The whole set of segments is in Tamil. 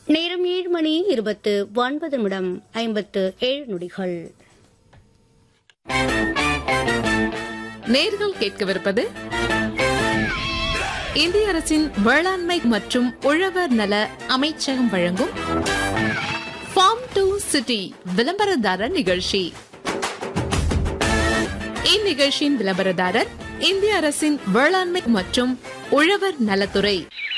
நேரம் ஏழு மணி இருபத்து ஒன்பது நிமிடம் ஐம்பத்து ஏழு நொடிகள் நேர்கள் கேட்கவிருப்பது இந்திய அரசின் வேளாண்மை மற்றும் உழவர் நல அமைச்சகம் வழங்கும் ஃபார்ம் டு சிட்டி விளம்பரதாரர் நிகழ்ச்சி இந்நிகழ்ச்சியின் விளம்பரதாரர் இந்திய அரசின் வேளாண்மை மற்றும் உழவர் நலத்துறை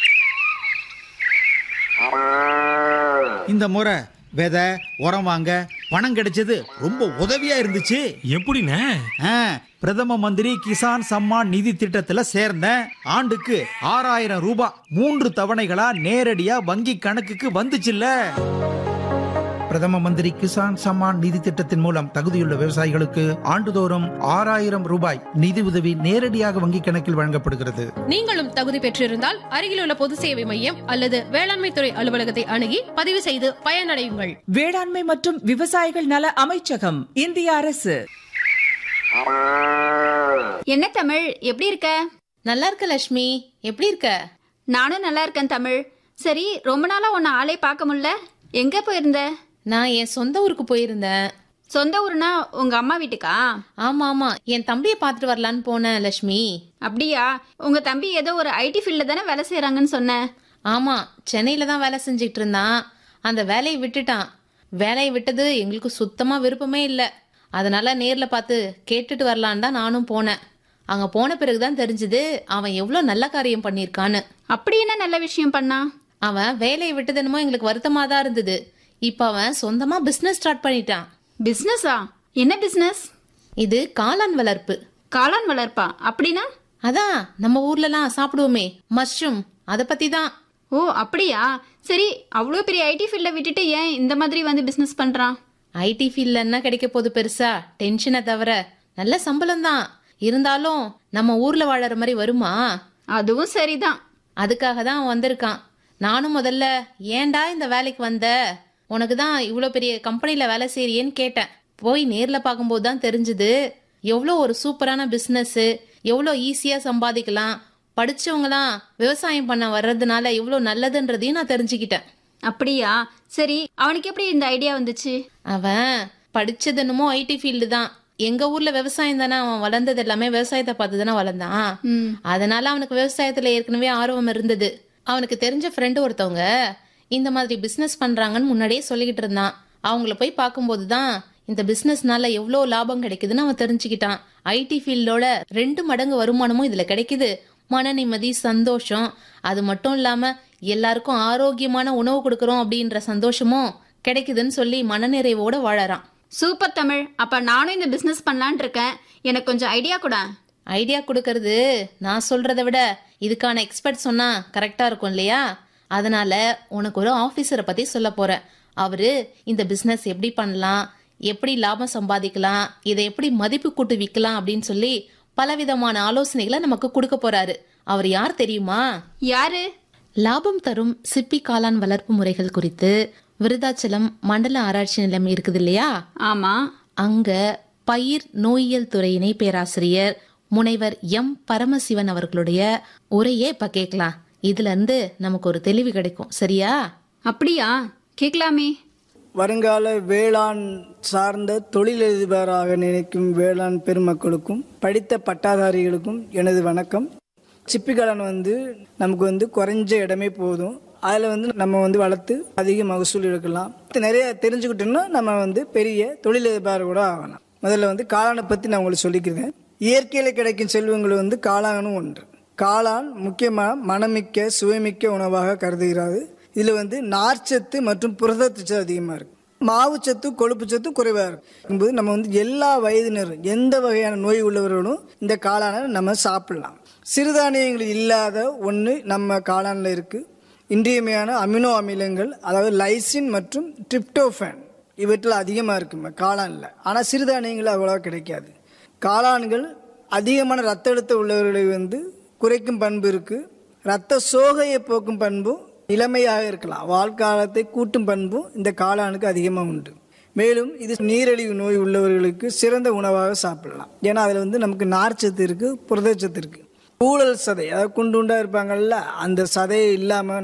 இந்த முறை விதை உரம் வாங்க பணம் கிடைச்சது ரொம்ப உதவியா இருந்துச்சு எப்படிண்ணே ஆ, பிரதம மந்திரி கிசான் சம்மான் நிதி திட்டத்துல சேர்ந்தேன் ஆண்டுக்கு ஆறாயிரம் ரூபாய் மூன்று தவணைகளா நேரடியா வங்கி கணக்குக்கு வந்துச்சுல்ல பிரதம மந்திரி கிசான் சம்மான் நிதி திட்டத்தின் மூலம் தகுதியுள்ள விவசாயிகளுக்கு ஆண்டுதோறும் ஆறாயிரம் ரூபாய் நிதி உதவி நேரடியாக வங்கிக் கணக்கில் வழங்கப்படுகிறது நீங்களும் தகுதி பெற்றிருந்தால் அருகிலுள்ள பொது சேவை மையம் அல்லது வேளாண்மை துறை அலுவலகத்தை அணுகி பதிவு செய்து பயனடையுங்கள் வேளாண்மை மற்றும் விவசாயிகள் நல அமைச்சகம் இந்திய அரசு என்ன தமிழ் எப்படி இருக்க நல்லா இருக்க லட்சுமி எப்படி இருக்க நானும் நல்லா இருக்கேன் தமிழ் சரி ரொம்ப நாளா உன்னை ஆளே பார்க்க முடியல எங்க போயிருந்த நான் என் சொந்த ஊருக்கு போயிருந்தேன் சொந்த ஊருனா உங்க அம்மா வீட்டுக்கா ஆமா ஆமா என் தம்பியை பார்த்துட்டு வரலான்னு போனேன் லட்சுமி அப்படியா உங்க தம்பி ஏதோ ஒரு ஐடி ஃபீல்ட்ல தானே வேலை செய்யறாங்கன்னு சொன்ன ஆமா சென்னையில தான் வேலை செஞ்சுட்டு இருந்தான் அந்த வேலையை விட்டுட்டான் வேலையை விட்டது எங்களுக்கு சுத்தமா விருப்பமே இல்லை அதனால நேர்ல பார்த்து கேட்டுட்டு வரலான்னு தான் நானும் போனேன் அங்க போன பிறகுதான் தெரிஞ்சது அவன் எவ்வளவு நல்ல காரியம் பண்ணியிருக்கான்னு அப்படி என்ன நல்ல விஷயம் பண்ணா அவன் வேலையை விட்டது என்னமோ எங்களுக்கு வருத்தமா தான் இருந்தது இப்ப அவன் சொந்தமா பிசினஸ் ஸ்டார்ட் பண்ணிட்டான் பிசினஸா என்ன பிசினஸ் இது காளான் வளர்ப்பு காளான் வளர்ப்பா அப்படின்னா அதான் நம்ம ஊர்லலாம் சாப்பிடுவோமே மஷ்ரூம் அதை பத்தி தான் ஓ அப்படியா சரி அவ்வளோ பெரிய ஐடி ஃபீல்ட விட்டுட்டு ஏன் இந்த மாதிரி வந்து பிசினஸ் பண்றான் ஐடி ஃபீல்ட்ல என்ன கிடைக்க போகுது பெருசா டென்ஷனை தவிர நல்ல சம்பளம் தான் இருந்தாலும் நம்ம ஊர்ல வாழற மாதிரி வருமா அதுவும் சரிதான் அதுக்காக தான் அவன் வந்திருக்கான் நானும் முதல்ல ஏன்டா இந்த வேலைக்கு வந்த உனக்கு தான் இவ்வளோ பெரிய கம்பெனியில் வேலை செய்றியேன்னு கேட்டேன் போய் நேரில் பார்க்கும்போது தான் தெரிஞ்சுது எவ்வளோ ஒரு சூப்பரான பிஸ்னஸ்ஸு எவ்வளோ ஈஸியாக சம்பாதிக்கலாம் படிச்சவங்களாம் விவசாயம் பண்ண வர்றதுனால எவ்வளோ நல்லதுன்றதையும் நான் தெரிஞ்சுக்கிட்டேன் அப்படியா சரி அவனுக்கு எப்படி இந்த ஐடியா வந்துச்சு அவன் படிச்சது என்னமோ ஐடி ஃபீல்டு தான் எங்க ஊர்ல விவசாயம் தானே அவன் வளர்ந்தது எல்லாமே விவசாயத்தை பார்த்து தானே வளர்ந்தான் ம். அதனால அவனுக்கு விவசாயத்துல ஏற்கனவே ஆர்வம் இருந்தது அவனுக்கு தெரிஞ்ச ஃப்ரெண்டு ஒருத்தவங்க இந்த மாதிரி பிசினஸ் பண்றாங்கன்னு முன்னாடியே சொல்லிக்கிட்டு இருந்தான் அவங்கள போய் பார்க்கும்போது தான் இந்த பிசினஸ்னால எவ்வளோ லாபம் கிடைக்குதுன்னு அவன் தெரிஞ்சுக்கிட்டான் ஐடி ஃபீல்டோட ரெண்டு மடங்கு வருமானமும் இதுல கிடைக்குது மன நிம்மதி சந்தோஷம் அது மட்டும் இல்லாம எல்லாருக்கும் ஆரோக்கியமான உணவு கொடுக்கறோம் அப்படின்ற சந்தோஷமும் கிடைக்குதுன்னு சொல்லி மனநிறைவோட வாழறான் சூப்பர் தமிழ் அப்ப நானும் இந்த பிசினஸ் பண்ணலான் இருக்கேன் எனக்கு கொஞ்சம் ஐடியா கூட ஐடியா கொடுக்கறது நான் சொல்றதை விட இதுக்கான எக்ஸ்பர்ட் சொன்னா கரெக்டா இருக்கும் இல்லையா அதனால உனக்கு ஒரு ஆபீசரை பத்தி சொல்ல போறேன் அவரு இந்த பிசினஸ் எப்படி பண்ணலாம் எப்படி லாபம் சம்பாதிக்கலாம் இதை எப்படி மதிப்பு கூட்டு விற்கலாம் அப்படின்னு சொல்லி பலவிதமான ஆலோசனைகளை நமக்கு கொடுக்க போறாரு அவர் யார் தெரியுமா யாரு லாபம் தரும் சிப்பி காளான் வளர்ப்பு முறைகள் குறித்து விருதாச்சலம் மண்டல ஆராய்ச்சி நிலையம் இருக்குது இல்லையா ஆமா அங்க பயிர் நோயியல் துறை இணை பேராசிரியர் முனைவர் எம் பரமசிவன் அவர்களுடைய உரையே இப்ப கேட்கலாம் இதுல இருந்து நமக்கு ஒரு தெளிவு கிடைக்கும் சரியா அப்படியா கேட்கலாமே வருங்கால வேளாண் சார்ந்த தொழிலதிபராக நினைக்கும் வேளாண் பெருமக்களுக்கும் படித்த பட்டாதாரிகளுக்கும் எனது வணக்கம் சிப்பிக்கலன் வந்து நமக்கு வந்து குறைஞ்ச இடமே போதும் அதில் வந்து நம்ம வந்து வளர்த்து அதிக மகசூல் எடுக்கலாம் நிறைய தெரிஞ்சுக்கிட்டோம்னா நம்ம வந்து பெரிய தொழிலதிபர் கூட ஆகலாம் முதல்ல வந்து காளானை பற்றி நான் உங்களுக்கு சொல்லிக்கிறேன் இயற்கையில் கிடைக்கும் செல்வங்கள் வந்து காளானும் ஒன்று காளான் முக்கியமாக மணமிக்க சுவைமிக்க உணவாக கருதுகிறது இதில் வந்து நார்ச்சத்து மற்றும் புரதச்சத்து அதிகமாக இருக்கு மாவுச்சத்து கொழுப்புச்சத்து குறைவாக இருக்கும் போது நம்ம வந்து எல்லா வயதினரும் எந்த வகையான நோய் உள்ளவர்களும் இந்த காளானை நம்ம சாப்பிடலாம் சிறுதானியங்கள் இல்லாத ஒன்று நம்ம காளானில் இருக்குது இன்றியமையான அமினோ அமிலங்கள் அதாவது லைசின் மற்றும் ட்ரிப்டோஃபேன் இவற்றில் அதிகமாக இருக்குங்க காளானில் ஆனால் சிறுதானியங்கள் அவ்வளோவா கிடைக்காது காளான்கள் அதிகமான ரத்த அழுத்தம் உள்ளவர்களை வந்து குறைக்கும் பண்பு இருக்குது ரத்த சோகையை போக்கும் பண்பும் இளமையாக இருக்கலாம் வாழ்காலத்தை கூட்டும் பண்பும் இந்த காளானுக்கு அதிகமாக உண்டு மேலும் இது நீரிழிவு நோய் உள்ளவர்களுக்கு சிறந்த உணவாக சாப்பிடலாம் ஏன்னா அதில் வந்து நமக்கு நார்ச்சத்து இருக்குது புரதச்சத்து இருக்குது ஊழல் சதை அதாவது குண்டு குண்டா இருப்பாங்கல்ல அந்த சதையை இல்லாமல்